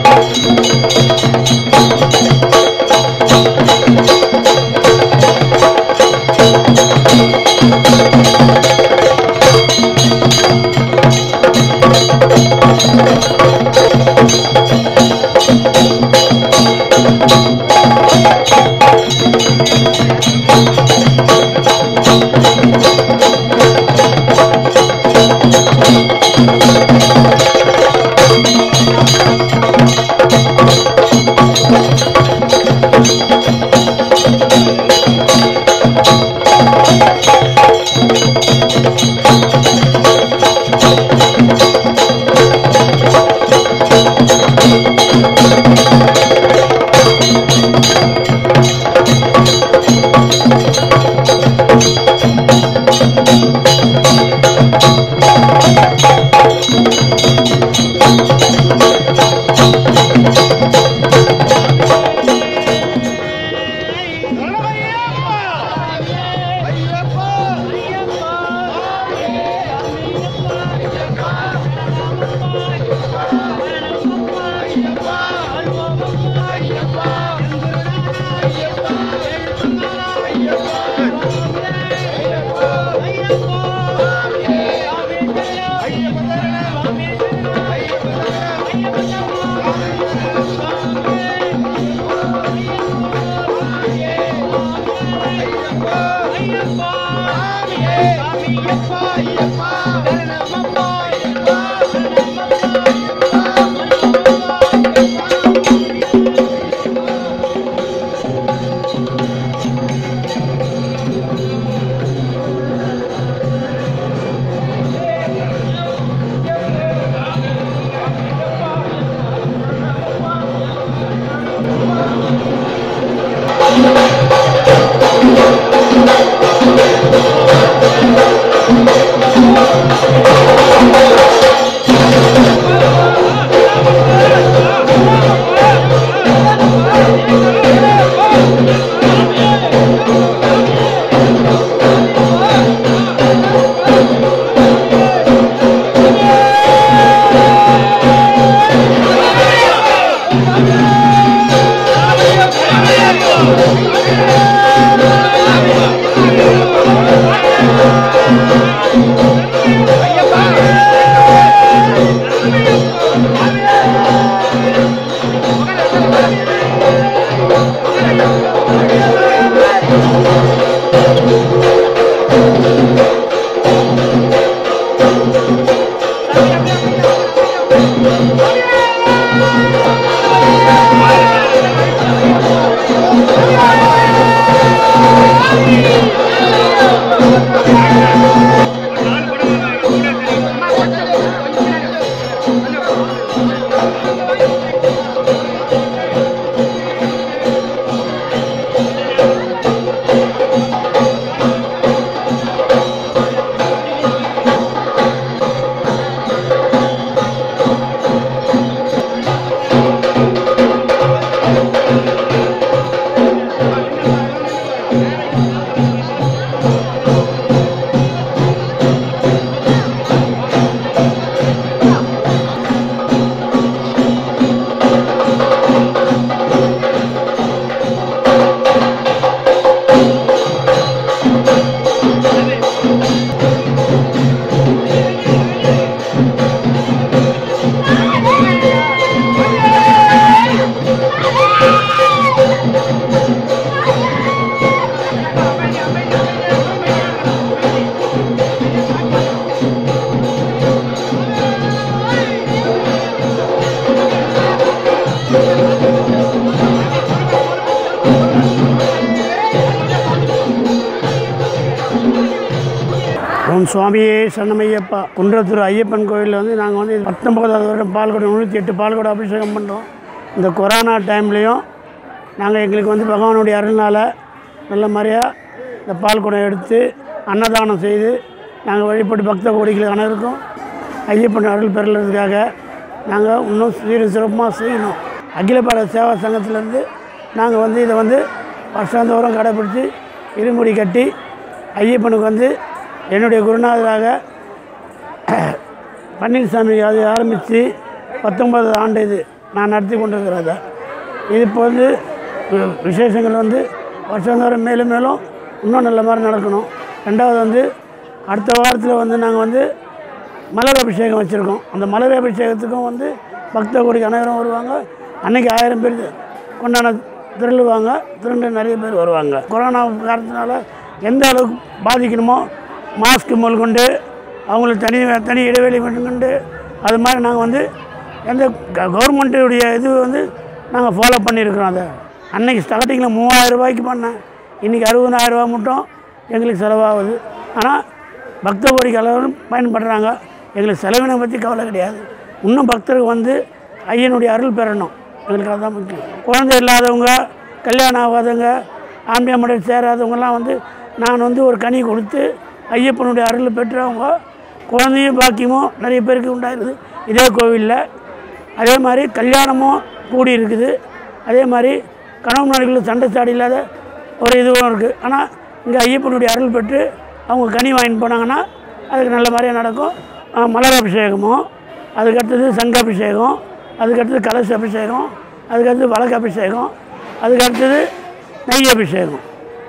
ஓம் சுவாமியே சரணமையப்பா குன்றத்தூர் ஐயப்பன் கோயிலில் வந்து நாங்கள் வந்து பத்தொம்பதாவது வருடம் பால்குடம் நூற்றி எட்டு பால்குடம் அபிஷேகம் பண்ணுறோம் இந்த கொரோனா டைம்லேயும் நாங்கள் எங்களுக்கு வந்து பகவானுடைய அருள்னால் நல்ல மாதிரியாக இந்த பால்குடம் எடுத்து அன்னதானம் செய்து நாங்கள் வழிபட்டு பக்த கோடிகள் அனைவருக்கும் ஐயப்பன் அருள் பெறலுக்காக நாங்கள் இன்னும் சீர சிறப்பாக செய்யணும் அகில பாரத சேவா சங்கத்திலேருந்து நாங்கள் வந்து இதை வந்து வருஷந்தோறும் கடைப்பிடிச்சி இருமுடி கட்டி ஐயப்பனுக்கு வந்து என்னுடைய குருநாதராக பன்னீர்சாமி அது ஆரம்பித்து பத்தொன்பது ஆண்டு இது நான் நடத்தி கொண்டிருக்கிறேன் அதை இது இப்போ வந்து வி- விசேஷங்கள் வந்து வருஷந்தோறும் மேலும் மேலும் இன்னும் நல்ல மாதிரி நடக்கணும் ரெண்டாவது வந்து அடுத்த வாரத்தில் வந்து நாங்கள் வந்து மலர் அபிஷேகம் வச்சுருக்கோம் அந்த மலர் அபிஷேகத்துக்கும் வந்து பக்த கோடிக்கு அனைவரும் வருவாங்க அன்னைக்கு ஆயிரம் பேர் கொண்டாட திரளுவாங்க திரண்டு நிறைய பேர் வருவாங்க கொரோனா காரணத்தினால எந்த அளவுக்கு பாதிக்கணுமோ மாஸ்க் முதல் கொண்டு அவங்களுக்கு தனி தனி இடைவெளி கொண்டு அது மாதிரி நாங்கள் வந்து எந்த கவர்மெண்ட்டுடைய இது வந்து நாங்கள் ஃபாலோ பண்ணியிருக்கிறோம் அதை அன்னைக்கு ஸ்டார்டிங்கில் மூவாயிரம் ரூபாய்க்கு பண்ணேன் இன்றைக்கி அறுபதாயிரம் ரூபா மட்டும் எங்களுக்கு செலவாகுது ஆனால் பக்த கோடிக்கு அளவு பயன்படுறாங்க எங்களுக்கு செலவினை பற்றி கவலை கிடையாது இன்னும் பக்தர்கள் வந்து ஐயனுடைய அருள் பெறணும் எங்களுக்கு அதுதான் முக்கியம் குழந்தை இல்லாதவங்க கல்யாணம் ஆகாதவங்க ஆம்பியா முறை சேராதவங்கெல்லாம் வந்து நான் வந்து ஒரு கனி கொடுத்து ஐயப்பனுடைய அருள் பெற்றவங்க குழந்தையும் பாக்கியமும் நிறைய பேருக்கு உண்டாயிருது இதே கோவிலில் அதே மாதிரி கல்யாணமும் கூடி இருக்குது அதே மாதிரி கணவன் மனைவிகளுக்கு சண்டை சாடி இல்லாத ஒரு இதுவும் இருக்குது ஆனால் இங்கே ஐயப்பனுடைய அருள் பெற்று அவங்க கனி வாங்கிட்டு போனாங்கன்னா அதுக்கு நல்ல மாதிரியாக நடக்கும் ஆஹ் மலர் அபிஷேகமும் அதுக்கடுத்தது சங்க அபிஷேகம் அதுக்கடுத்தது கலச அபிஷேகம் அதுக்கடுத்தது வழக்கு அபிஷேகம் அதுக்கடுத்தது நெய் அபிஷேகம்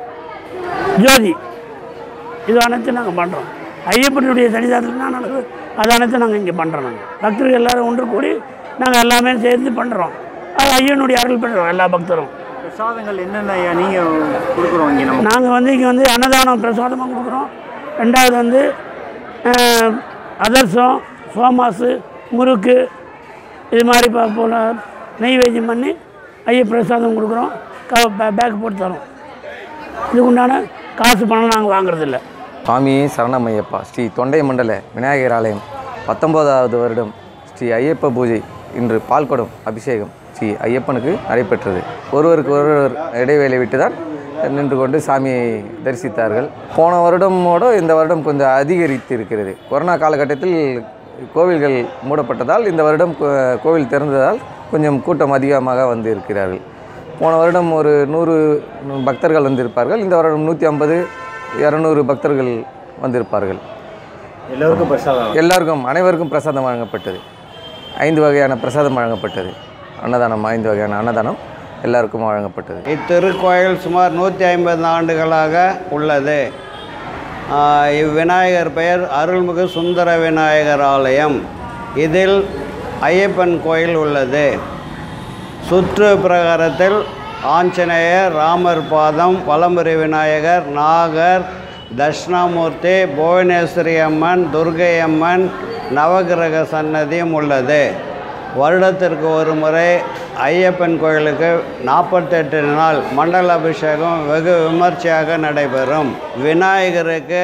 ஜோதி இது அனைத்தும் நாங்கள் பண்ணுறோம் ஐயப்பனுடைய சன்னிதானத்தில் தான் நடக்குது அது அனைத்தும் நாங்கள் இங்கே பண்ணுறோம் நாங்கள் பக்தர்கள் எல்லாரும் ஒன்று கூடி நாங்கள் எல்லாமே சேர்ந்து பண்ணுறோம் அது ஐயனுடைய அருள் பெறுறோம் எல்லா பக்தரும் பிரசாதங்கள் என்னென்ன ஐயா நீங்கள் கொடுக்குறோம் இங்கே நம்ம நாங்கள் வந்து இங்கே வந்து அன்னதானம் பிரசாதமாக கொடுக்குறோம் ரெண்டாவது வந்து அஹ், அதிரசம் சோமாசு முறுக்கு இது மாதிரி பா போல நெய்வேத்தியம் பண்ணி ஐய பிரசாதம் கொடுக்குறோம் க பே- பேக் போட்டு தரோம் இதுக்கு உண்டான காசு பணம் நாங்கள் வாங்குறதில்ல சுவாமியே சரணமையப்பா ஸ்ரீ தொண்டை மண்டல விநாயகர் ஆலயம் பத்தொன்பதாவது வருடம் ஸ்ரீ ஐயப்ப பூஜை இன்று பால்குடம் அபிஷேகம் ஸ்ரீ ஐயப்பனுக்கு நடைபெற்றது ஒருவருக்கு ஒருவர் இடைவேளை விட்டு தான் நின்று கொண்டு சாமியை தரிசித்தார்கள் போன வருடமோட இந்த வருடம் கொஞ்சம் அதிகரித்து இருக்கிறது கொரோனா காலகட்டத்தில் கோவில்கள் மூடப்பட்டதால் இந்த வருடம் கோ- கோவில் திறந்ததால் கொஞ்சம் கூட்டம் அதிகமாக வந்து இருக்கிறார்கள் போன வருடம் ஒரு நூறு பக்தர்கள் வந்திருப்பார்கள் இந்த வருடம் நூற்றி ஐம்பது இரநூறு பக்தர்கள் வந்திருப்பார்கள் எல்லோருக்கும் பிரசாதம் எல்லாருக்கும் அனைவருக்கும் பிரசாதம் வழங்கப்பட்டது ஐந்து வகையான பிரசாதம் வழங்கப்பட்டது அன்னதானம் ஐந்து வகையான அன்னதானம் எல்லாருக்கும் வழங்கப்பட்டது இத்திருக்கோயில் சுமார் நூற்றி ஐம்பது ஆண்டுகளாக உள்ளது ஆஹ் இவ்விநாயகர் பெயர் அருள்மிகு சுந்தர விநாயகர் ஆலயம் இதில் ஐயப்பன் கோயில் உள்ளது சுற்று பிரகாரத்தில் ஆஞ்சநேயர் ராமர் பாதம் வலம்புரி விநாயகர் நாகர் தட்சிணாமூர்த்தி புவனேஸ்வரி அம்மன் துர்கை அம்மன் நவகிரக சன்னதியும் உள்ளது வருடத்திற்கு ஒரு முறை ஐயப்பன் கோயிலுக்கு நாற்பத்தெட்டு நாள் மண்டல அபிஷேகம் வெகு விமர்சையாக நடைபெறும் விநாயகருக்கு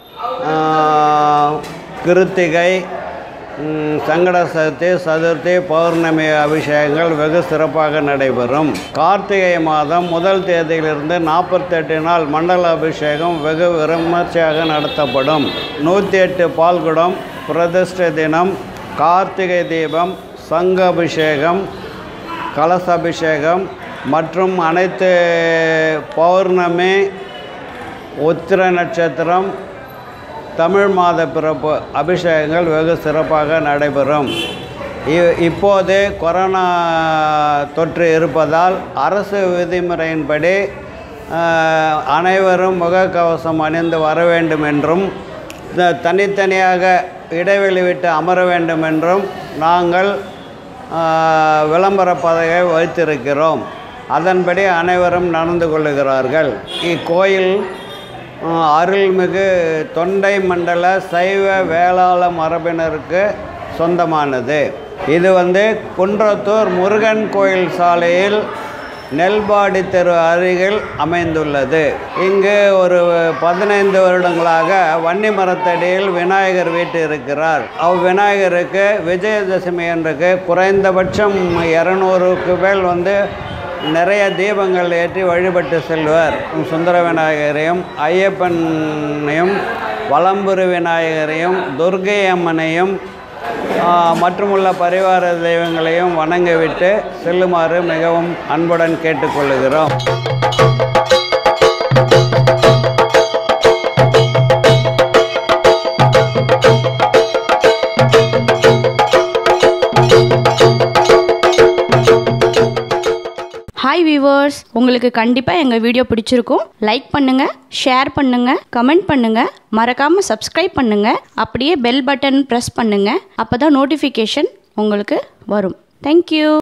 ஆஹ், கிருத்திகை ம், சங்கட சதுர்த்தி சதுர்த்தி பௌர்ணமி அபிஷேகங்கள் வெகு சிறப்பாக நடைபெறும் கார்த்திகை மாதம் முதல் தேதியிலிருந்து நாற்பத்தெட்டு நாள் மண்டல அபிஷேகம் வெகு விமர்சையாக நடத்தப்படும் நூற்றி எட்டு பால்குடம் பிரதிஷ்டை தினம் கார்த்திகை தீபம் சங்க அபிஷேகம் கலசபிஷேகம் மற்றும் அனைத்து பௌர்ணமி உத்திர நட்சத்திரம் தமிழ் மாத பிறப்பு அபிஷேகங்கள் வெகு சிறப்பாக நடைபெறும் இ- இப்போது கொரோனா தொற்று இருப்பதால் அரசு விதிமுறையின்படி ஆஹ், அனைவரும் முகக்கவசம் அணிந்து வர வேண்டும் என்றும் த- தனித்தனியாக இடைவெளி விட்டு அமர வேண்டும் என்றும் நாங்கள் ஆஹ், விளம்பர பதவியை வைத்திருக்கிறோம் அதன்படி அனைவரும் நடந்து கொள்ளுகிறார்கள் இக்கோயில் ஆஹ், அருள்மிகு தொண்டை மண்டல சைவ வேளாள மரபினருக்கு சொந்தமானது இது வந்து குன்றத்தூர் முருகன் கோயில் சாலையில் நெல்பாடி தெரு அருகில் அமைந்துள்ளது இங்கு ஒரு பதினைந்து வருடங்களாக வன்னி மரத்தடியில் விநாயகர் வீட்டு இருக்கிறார் அவ் விநாயகருக்கு விஜயதசமி அன்றைக்கு குறைந்தபட்சம் இரநூறுக்கு மேல் வந்து நிறைய தீபங்கள் ஏற்றி வழிபட்டு செல்வர் சுந்தர விநாயகரையும் ஐயப்பனையும் வலம்புரி விநாயகரையும் துர்க்கை அம்மனையும் ஆ, மற்றுமுள்ள பரிவார தெய்வங்களையும் வணங்கிவிட்டு செல்லுமாறு மிகவும் அன்புடன் கேட்டுக்கொள்கிறோம் ஹாய் வியூவர்ஸ் உங்களுக்கு கண்டிப்பாக எங்கள் வீடியோ பிடிச்சிருக்கும் லைக் பண்ணுங்கள் ஷேர் பண்ணுங்கள் கமெண்ட் பண்ணுங்கள் மறக்காமல் சப்ஸ்கிரைப் பண்ணுங்கள் அப்படியே பெல் பட்டன் ப்ரெஸ் பண்ணுங்கள் அப்போ தான் நோட்டிஃபிகேஷன் உங்களுக்கு வரும் தேங்க்யூ